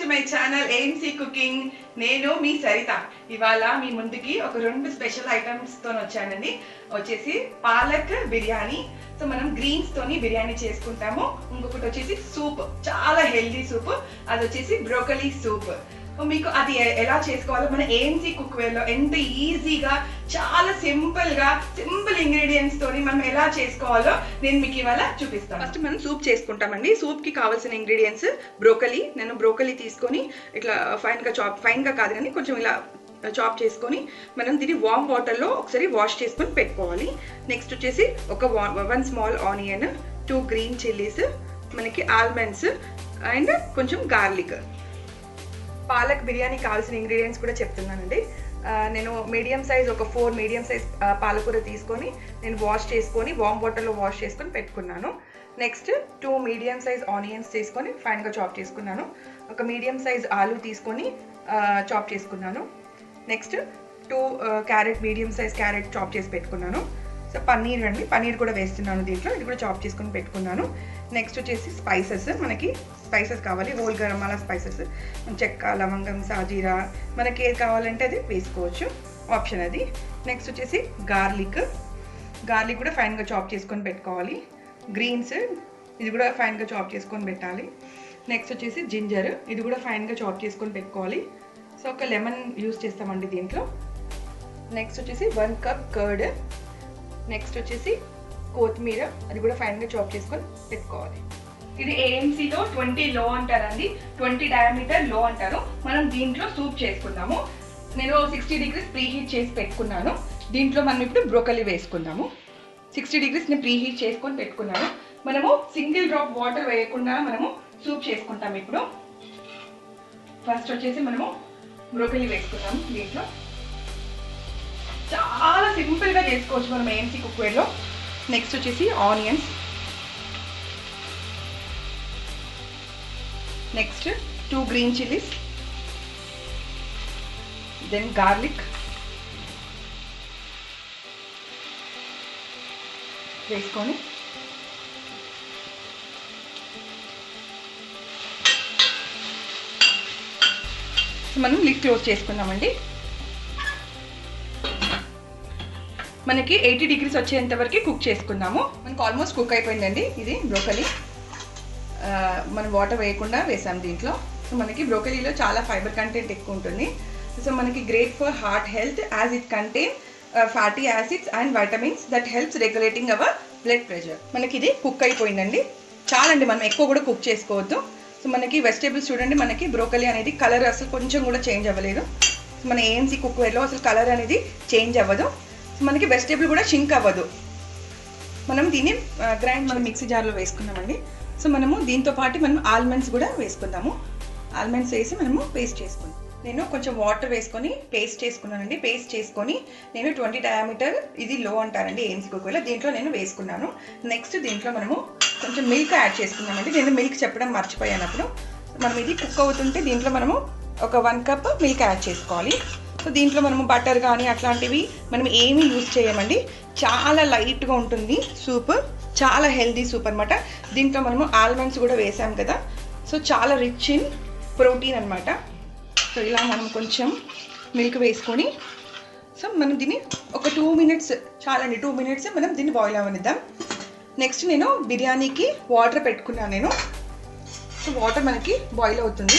To my channel AMC cooking నేను మీ సరిత ఇవాళ మీ ముందుకి ఒక రెండు స్పెషల్ ఐటమ్స్ తో వచ్చానండి వచ్చేసి పాలక్ బిర్యానీ సో మనం గ్రీన్స్ తోని బిర్యానీ చేసుకుంటాము ఇంకొకటి వచ్చేసి సూప్ చాలా హెల్దీ సూప్ అది వచ్చేసి బ్రోకలీ సూప్ మీకు అది ఎ- ఎలా చేసుకోవాలో మన ఏఎంసీ కుక్ వేలో ఎంత ఈజీగా చాలా సింపుల్ గా సింపుల్ ఇంగ్రీడియంట్స్ తోని మనం ఎలా చేసుకోవాలో నేను మీకు ఇవాళ చూపిస్తాను ఫస్ట్ మనం సూప్ చేసుకుంటామండి సూప్ కి కావాల్సిన ఇంగ్రీడియంట్స్ బ్రోకలీ నేను బ్రోకలీ తీసుకొని ఇట్లా ఫైన్ గా చాప్ ఫైన్ గా కాదు కానీ కొంచెం ఇలా చాప్ చేసుకొని మనం దీన్ని వామ్ వాటర్లో ఒకసారి వాష్ చేసుకొని పెట్టుకోవాలి నెక్స్ట్ వచ్చేసి ఒక one small onion two green chillies మనకి ఆల్మండ్స్ అండ్ కొంచెం గార్లిక్ పాలక్ బిర్యానీ కావాల్సిన ఇంగ్రీడియంట్స్ కూడా చెప్తున్నానండి ఆ, నేను మీడియం సైజ్ ఒక ఫోర్ మీడియం సైజ్ పాలకూర తీసుకొని నేను వాష్ చేసుకొని వామ్ వాటర్లో వాష్ చేసుకొని పెట్టుకున్నాను next two medium size onions తీసుకొని ఫైన్గా చాప్ చేసుకున్నాను ఒక మీడియం సైజ్ ఆలు తీసుకొని చాప్ చేసుకున్నాను next two carrot medium size carrot chop చేసి పెట్టుకున్నాను సో పన్నీర్ అండి పన్నీర్ కూడా వేస్తున్నాను దీంట్లో ఇది కూడా చాప్ చేసుకొని పెట్టుకున్నాను నెక్స్ట్ వచ్చేసి స్పైసెస్ మనకి స్పైసెస్ కావాలి హోల్ గరం మసాలా స్పైసెస్ చెక్క లవంగం సాజీరా మనకి ఏది కావాలంటే అది వేసుకోవచ్చు ఆప్షన్ అది నెక్స్ట్ వచ్చేసి గార్లిక్ గార్లిక్ కూడా ఫైన్గా చాప్ చేసుకొని పెట్టుకోవాలి గ్రీన్స్ ఇది కూడా ఫైన్గా చాప్ చేసుకొని పెట్టాలి నెక్స్ట్ వచ్చేసి జింజర్ ఇది కూడా ఫైన్గా చాప్ చేసుకొని పెట్టుకోవాలి సో ఒక లెమన్ యూస్ చేస్తామండి దీంట్లో నెక్స్ట్ వచ్చేసి వన్ కప్ కర్డ్ నెక్స్ట్ వచ్చేసి కొత్తిమీర అది కూడా ఫైన్గా చాప్ చేసుకొని పెట్టుకోవాలి ఇది ఏఎంసీలో ట్వంటీ లో అంటారండి ట్వంటీ డయామీటర్ లో అంటారు మనం దీంట్లో సూప్ చేసుకుందాము నేను సిక్స్టీ డిగ్రీస్ ప్రీ హీట్ చేసి పెట్టుకున్నాను దీంట్లో మనం ఇప్పుడు బ్రోకలీ వేసుకుందాము సిక్స్టీ డిగ్రీస్ నేను ప్రీ హీట్ చేసుకొని పెట్టుకున్నాను మనము సింగిల్ డ్రాప్ వాటర్ వేయకుండా మనము సూప్ చేసుకుంటాం ఇప్పుడు ఫస్ట్ వచ్చేసి మనము బ్రోకలీ వేసుకుందాము దీంట్లో చాలా సింపుల్గా చేసుకోవచ్చు మనం ఏఎంసీ కుక్వేర్లో నెక్స్ట్ వచ్చేసి onions next two green chillies then garlic వేసుకొని సో మనం లిడ్ క్లోజ్ చేసుకుందామండి మనకి ఎయిటీ డిగ్రీస్ వచ్చేంత వరకు కుక్ చేసుకుందాము మనకు ఆల్మోస్ట్ కుక్ అయిపోయిందండి ఇది బ్రోకలీ మనం వాటర్ వేయకుండా వేసాం దీంట్లో సో మనకి బ్రోకలీలో చాలా ఫైబర్ కంటెంట్ ఎక్కువ ఉంటుంది సో మనకి great for heart health as it contain fatty acids and vitamins that helps regulating our blood pressure మనకి ఇది కుక్ అయిపోయిందండి చాలండి మనం ఎక్కువ కూడా కుక్ చేసుకోవద్దు సో మనకి వెజిటేబుల్స్ చూడండి మనకి బ్రోకలీ అనేది కలర్ అసలు కొంచెం కూడా చేంజ్ అవ్వలేదు సో మన ఏఎంసీ కుక్వేర్లో అసలు కలర్ అనేది చేంజ్ అవ్వదు సో మనకి వెజిటేబుల్ కూడా షింక్ అవ్వదు మనం దీన్ని గ్రైండ్ మనం మిక్సీ జార్లో వేసుకున్నామండి సో మనము దీంతో పాటు మనం ఆల్మండ్స్ కూడా వేసుకుందాము ఆల్మండ్స్ వేసి మనము పేస్ట్ చేసుకుందాం నేను కొంచెం వాటర్ వేసుకొని పేస్ట్ చేసుకున్నానండి పేస్ట్ చేసుకొని నేను ట్వంటీ డయామీటర్ ఇది లో అంటారండి ఏమ్స్ కుక్కర్లో దీంట్లో నేను వేసుకున్నాను నెక్స్ట్ దీంట్లో మనము కొంచెం మిల్క్ యాడ్ చేసుకున్నామండి నేను మిల్క్ చెప్పడం మర్చిపోయానప్పుడు మనం ఇది కుక్ అవుతుంటే దీంట్లో మనము ఒక వన్ కప్ మిల్క్ యాడ్ చేసుకోవాలి సో దీంట్లో మనము బటర్ కానీ అట్లాంటివి మనం ఏమీ యూజ్ చేయమండి చాలా లైట్గా ఉంటుంది సూప్ చాలా హెల్దీ సూప్ అనమాట దీంట్లో మనము ఆల్మండ్స్ కూడా వేసాం కదా సో చాలా రిచ్ ఇన్ ప్రోటీన్ అనమాట సో ఇలా మనం కొంచెం మిల్క్ వేసుకొని సో మనం దీన్ని ఒక టూ మినిట్స్ చాలండి టూ మినిట్స్ మనం దీన్ని బాయిల్ అవ్వనిద్దాం నెక్స్ట్ నేను బిర్యానీకి వాటర్ పెట్టుకున్నాను నేను సో వాటర్ మనకి బాయిల్ అవుతుంది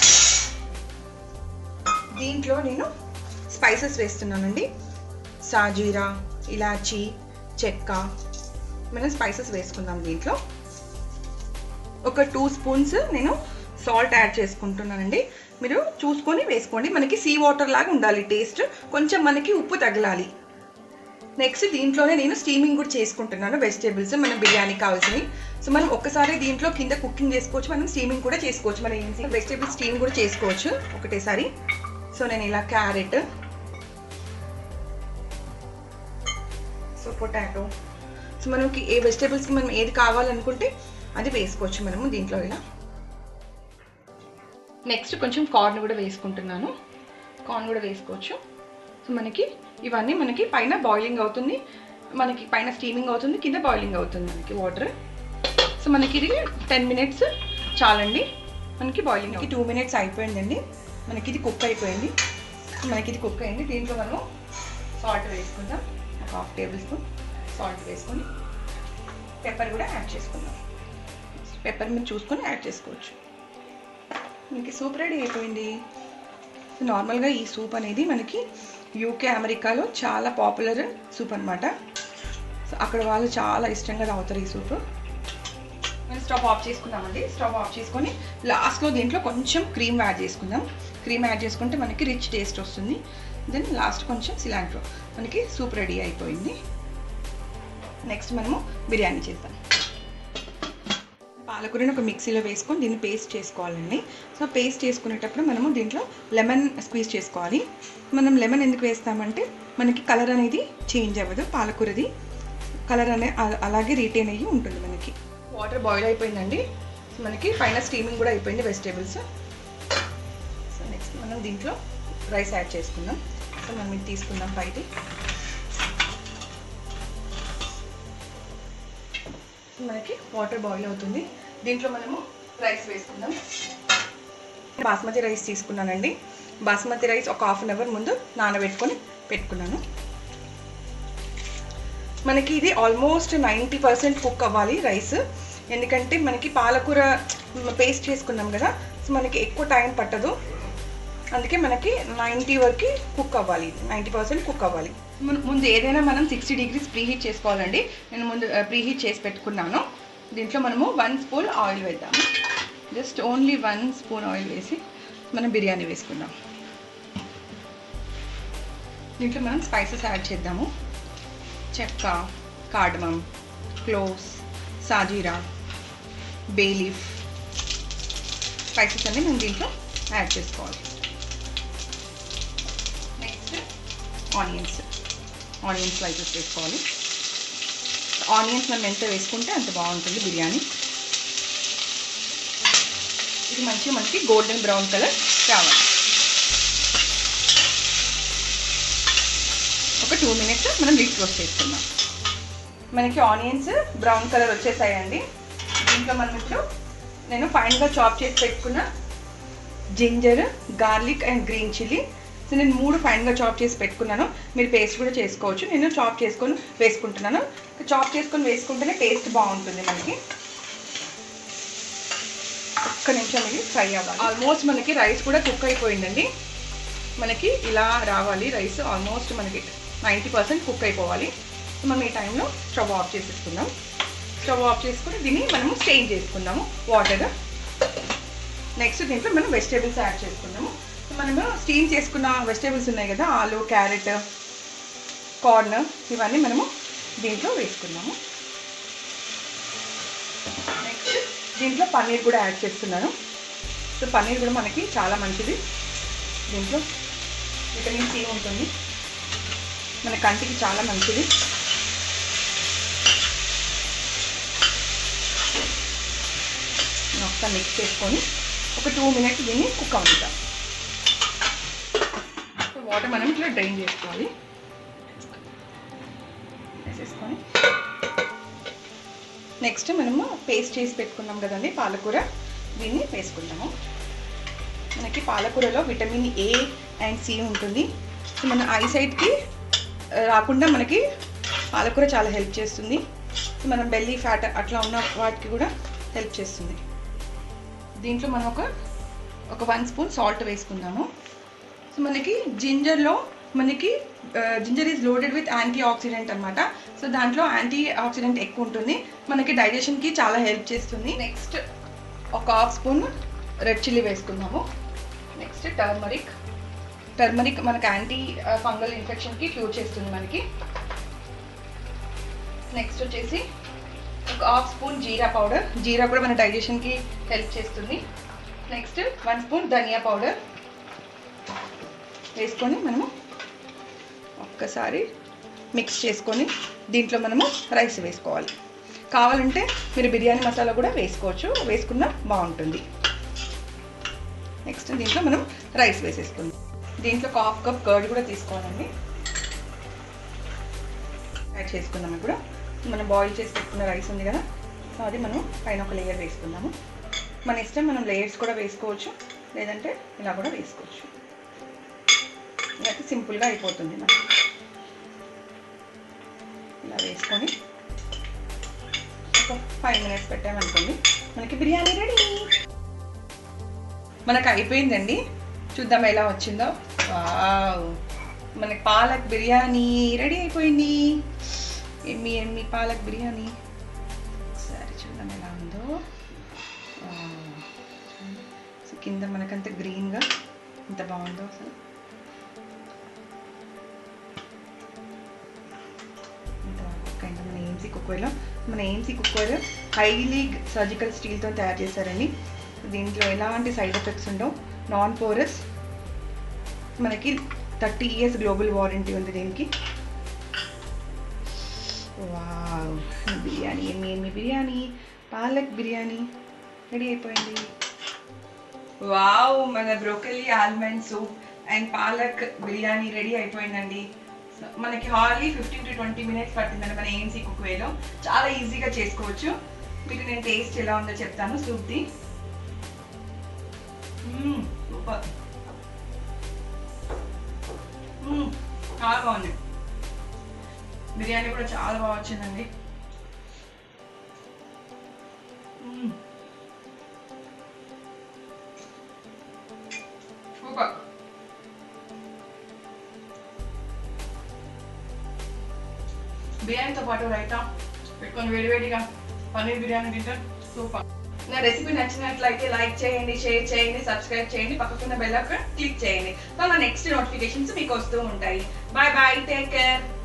దీంట్లో నేను స్పైసెస్ వేస్తున్నానండి సాజీరా ఇలాచీ చెక్క మనం స్పైసెస్ వేసుకుందాం దీంట్లో ఒక టూ స్పూన్స్ నేను సాల్ట్ యాడ్ చేసుకుంటున్నానండి మీరు చూసుకొని వేసుకోండి మనకి సీ వాటర్ లాగా ఉండాలి టేస్ట్ కొంచెం మనకి ఉప్పు తగలాలి నెక్స్ట్ దీంట్లోనే నేను స్టీమింగ్ కూడా చేసుకుంటున్నాను వెజిటేబుల్స్ మన బిర్యానీ కావాల్సినవి సో మనం ఒక్కసారి దీంట్లో కింద కుకింగ్ చేసుకోవచ్చు మనం స్టీమింగ్ కూడా చేసుకోవచ్చు మనం ఏం వెజిటేబుల్ స్టీమ్ కూడా చేసుకోవచ్చు ఒకటేసారి సో నేను ఇలా క్యారెట్ సో పొటాటో సో మనకి ఏ వెజిటేబుల్స్కి మనం ఏది కావాలనుకుంటే అది వేసుకోవచ్చు మనము దీంట్లో ఇలా నెక్స్ట్ కొంచెం కార్న్ కూడా వేసుకుంటున్నాను కార్న్ కూడా వేసుకోవచ్చు సో మనకి ఇవన్నీ మనకి పైన బాయిలింగ్ అవుతుంది మనకి పైన స్టీమింగ్ అవుతుంది కింద బాయిలింగ్ అవుతుంది మనకి వాటర్ సో మనకి ఇది టెన్ మినిట్స్ చాలండి మనకి బాయిలింగ్ టూ మినిట్స్ అయిపోయిందండి మనకి ఇది కుక్ అయిపోయింది మనకి ఇది కుక్ అయింది దీంట్లో మనము సాల్ట్ వేసుకుందాం ఒక హాఫ్ టేబుల్ స్పూన్ సాల్ట్ వేసుకొని పెప్పర్ కూడా యాడ్ చేసుకుందాం పెప్పర్ మీరు చూసుకొని యాడ్ చేసుకోవచ్చు మనకి సూప్ రెడీ అయిపోయింది నార్మల్గా ఈ సూప్ అనేది మనకి యూకే అమెరికాలో చాలా పాపులర్ సూప్ అనమాట సో అక్కడ వాళ్ళు చాలా ఇష్టంగా తాగుతారు ఈ సూప్ మనం స్టవ్ ఆఫ్ చేసుకుందామండి స్టవ్ ఆఫ్ చేసుకొని లాస్ట్లో దీంట్లో కొంచెం క్రీమ్ యాడ్ చేసుకుందాం క్రీమ్ యాడ్ చేసుకుంటే మనకి రిచ్ టేస్ట్ వస్తుంది దెన్ లాస్ట్ కొంచెం సిలాంట్రో మనకి సూప్ రెడీ అయిపోయింది నెక్స్ట్ మనము బిర్యానీ చేద్దాం పాలకూరని ఒక మిక్సీలో వేసుకొని దీన్ని పేస్ట్ చేసుకోవాలండి సో పేస్ట్ చేసుకునేటప్పుడు మనము దీంట్లో లెమన్ స్క్వీజ్ చేసుకోవాలి మనం లెమన్ ఎందుకు వేస్తామంటే మనకి కలర్ అనేది చేంజ్ అవ్వదు పాలకూరది కలర్ అనే అ- అలాగే రీటైన్ అయ్యి ఉంటుంది మనకి వాటర్ బాయిల్ అయిపోయిందండి సో మనకి పైన స్టీమింగ్ కూడా అయిపోయింది వెజిటేబుల్స్ సో నెక్స్ట్ మనం దీంట్లో రైస్ యాడ్ చేసుకుందాం సో మనం ఇది తీసుకుందాం బయట మనకి వాటర్ బాయిల్ అవుతుంది దీంట్లో మనము రైస్ వేసుకుందాం బాస్మతి రైస్ తీసుకున్నానండి బాస్మతి రైస్ ఒక హాఫ్ అన్ అవర్ ముందు నానబెట్టుకొని పెట్టుకున్నాను మనకి ఇది ఆల్మోస్ట్ నైంటీ పర్సెంట్ కుక్ అవ్వాలి రైస్ ఎందుకంటే మనకి పాలకూర పేస్ట్ చేసుకున్నాం కదా సో మనకి ఎక్కువ టైం పట్టదు అందుకే మనకి నైంటీ వరకు కుక్ అవ్వాలి నైంటీ పర్సెంట్ కుక్ అవ్వాలి మన- ముందు ఏదైనా మనం సిక్స్టీ డిగ్రీస్ ప్రీహీట్ చేసుకోవాలండి నేను ముందు ప్రీహీట్ చేసి పెట్టుకున్నాను దీంట్లో మనము వన్ స్పూన్ ఆయిల్ వేద్దాము just only one spoon oil వేసి మనం బిర్యానీ వేసుకుందాం దీంట్లో మనం స్పైసెస్ యాడ్ చేద్దాము చెక్క కార్డమమ్ క్లోవ్స్ సాజీరా బే లీఫ్ స్పైసెస్ అన్ని మనం దీంట్లో యాడ్ చేసుకోవాలి నెక్స్ట్ ఆనియన్స్ ఆనియన్ స్లైసెస్ వేసుకోవాలి ఆనియన్స్ మనం ఎంత వేసుకుంటే అంత బాగుంటుంది బిర్యానీ ఇది మంచిగా మనకి గోల్డెన్ బ్రౌన్ కలర్ రావాలి ఒక టూ మినిట్స్ మనం లిట్ రోస్ట్ చేసుకుందాం మనకి ఆనియన్స్ బ్రౌన్ కలర్ వచ్చేసాయండి దీంట్లో మనం ఇప్పుడు నేను ఫైన్గా చాప్ చేసి పెట్టుకున్న ginger garlic and green chilli so నేను మూడు ఫైన్గా చాప్ చేసి పెట్టుకున్నాను మీరు పేస్ట్ కూడా చేసుకోవచ్చు నేను చాప్ చేసుకొని వేసుకుంటున్నాను చాప్ చేసుకొని వేసుకుంటేనే టేస్ట్ బాగుంటుంది మనకి ఒక్క నిమిషం ఇది ఫ్రై అవ్వాలి ఆల్మోస్ట్ మనకి రైస్ కూడా కుక్ అయిపోయిందండి మనకి ఇలా రావాలి రైస్ ఆల్మోస్ట్ మనకి నైంటీ పర్సెంట్ కుక్ అయిపోవాలి సో మనం ఈ టైంలో స్టవ్ ఆఫ్ చేసేసుకుందాం స్టవ్ ఆఫ్ చేసుకుని దీన్ని మనము స్టెయిన్ చేసుకుందాము వాటర్ నెక్స్ట్ దీంట్లో మనం వెజిటేబుల్స్ యాడ్ చేసుకుందాము సో మనము స్టీమ్ చేసుకున్న వెజిటేబుల్స్ ఉన్నాయి కదా ఆలు క్యారెట్ కార్న్ ఇవన్నీ మనము దీంట్లో వేసుకుందాము నెక్స్ట్ దీంట్లో పన్నీర్ కూడా యాడ్ చేస్తున్నాను సో పన్నీర్ కూడా మనకి చాలా మంచిది దీంట్లో విటమిన్ సి ఉంటుంది మన కంటికి చాలా మంచిది మొత్తం మిక్స్ చేసుకొని ఒక టూ మినిట్స్ దీన్ని కుక్ అవుతాం వాటర్ మనం ఇట్లా డ్రైన్ చేసుకోవాలి వేసేసుకొని నెక్స్ట్ మనము పేస్ట్ చేసి పెట్టుకున్నాం కదండి పాలకూర దీన్ని వేసుకుంటాము మనకి పాలకూరలో విటమిన్ ఏ అండ్ సి ఉంటుంది సో మన ఐసైట్కి రాకుండా మనకి పాలకూర చాలా హెల్ప్ చేస్తుంది సో మనం బెల్లీ ఫ్యాట్ అట్లా ఉన్న వాటికి కూడా హెల్ప్ చేస్తుంది దీంట్లో మనం ఒక ఒక వన్ స్పూన్ సాల్ట్ వేసుకుందాము సో మనకి జింజర్లో మనకి ginger is loaded with antioxidant అనమాట సో దాంట్లో యాంటీ ఆక్సిడెంట్ ఎక్కువ ఉంటుంది మనకి డైజెషన్కి చాలా హెల్ప్ చేస్తుంది నెక్స్ట్ ఒక హాఫ్ స్పూన్ రెడ్ చిల్లీ వేసుకుందాము నెక్స్ట్ టర్మరిక్ టర్మరిక్ మనకి యాంటీ ఫంగల్ ఇన్ఫెక్షన్కి క్యూర్ చేస్తుంది మనకి నెక్స్ట్ వచ్చేసి ఒక హాఫ్ స్పూన్ జీరా పౌడర్ జీరా కూడా మన డైజెషన్కి హెల్ప్ చేస్తుంది నెక్స్ట్ వన్ స్పూన్ ధనియా పౌడర్ వేసుకొని మనము ఒక్కసారి మిక్స్ చేసుకొని దీంట్లో మనము రైస్ వేసుకోవాలి కావాలంటే మీరు బిర్యానీ మసాలా కూడా వేసుకోవచ్చు వేసుకున్నా బాగుంటుంది నెక్స్ట్ దీంట్లో మనం రైస్ వేసేసుకుందాం దీంట్లో ఒక హాఫ్ కప్ కర్డ్ కూడా తీసుకోవాలండి యాడ్ చేసుకుందాం ఇప్పుడు మనం బాయిల్ చేసి పెట్టుకున్న రైస్ ఉంది కదా సో అది మనం పైన ఒక లేయర్ వేసుకుందాము మన ఇష్టం మనం లేయర్స్ కూడా వేసుకోవచ్చు లేదంటే ఇలా కూడా వేసుకోవచ్చు అయితే సింపుల్గా అయిపోతుంది మనకి ఇలా వేసుకొని ఒక ఫైవ్ మినిట్స్ పెట్టామనుకోండి మనకి బిర్యానీ రెడీ మనకు అయిపోయిందండి చూద్దాం ఎలా వచ్చిందో వావ్ మనకి పాలక్ బిర్యానీ రెడీ అయిపోయింది ఎమ్మి ఎమ్మి పాలక్ బిర్యానీ ఒకసారి చూద్దాం ఎలా ఉందో వావ్. సో కింద మనకంత గ్రీన్గా ఎంత బాగుందో అసలు ఇంత కైండ్ మన ఏఎంసీ కుక్వేర్లో మన ఏఎంసీ కుక్వేర్ హైలీ సర్జికల్ స్టీల్తో తయారు చేశారండి దీంట్లో ఎలాంటి సైడ్ ఎఫెక్ట్స్ ఉండవు నాన్ పోరస్ మనకి థర్టీ ఇయర్స్ గ్లోబల్ వారంటీ ఉంది దీనికి వావ్ బిర్యానీ ఏమి ఏమి బిర్యానీ పాలక్ బిర్యానీ రెడీ అయిపోయింది వావ్ మన broccoli almond soup and palak biryani ready అయిపోయిందండి So, మనకి హార్లీ ఫిఫ్టీన్ టు ట్వంటీ మినిట్స్ పట్టిందండి మన ఏఎన్సీ కుక్ వేలో చాలా ఈజీగా చేసుకోవచ్చు మీకు నేను టేస్ట్ ఎలా ఉందో చెప్తాను సూప్ది సూపర్ చాలా బాగుంది బిర్యానీ కూడా చాలా బాగా వచ్చిందండి మ్మ్. సూపర్ బిర్యానీతో పాటు రైతా పెట్టుకొని వేడివేడిగా పన్నీర్ బిర్యానీ తింటే సూపర్ నా రెసిపీ నచ్చినట్లయితే లైక్ చేయండి షేర్ చేయండి సబ్స్క్రైబ్ చేయండి పక్కకున్న బెల్ క్లిక్ చేయండి సో నా నెక్స్ట్ నోటిఫికేషన్స్ మీకు వస్తూ ఉంటాయి బాయ్ బాయ్ టేక్ కేర్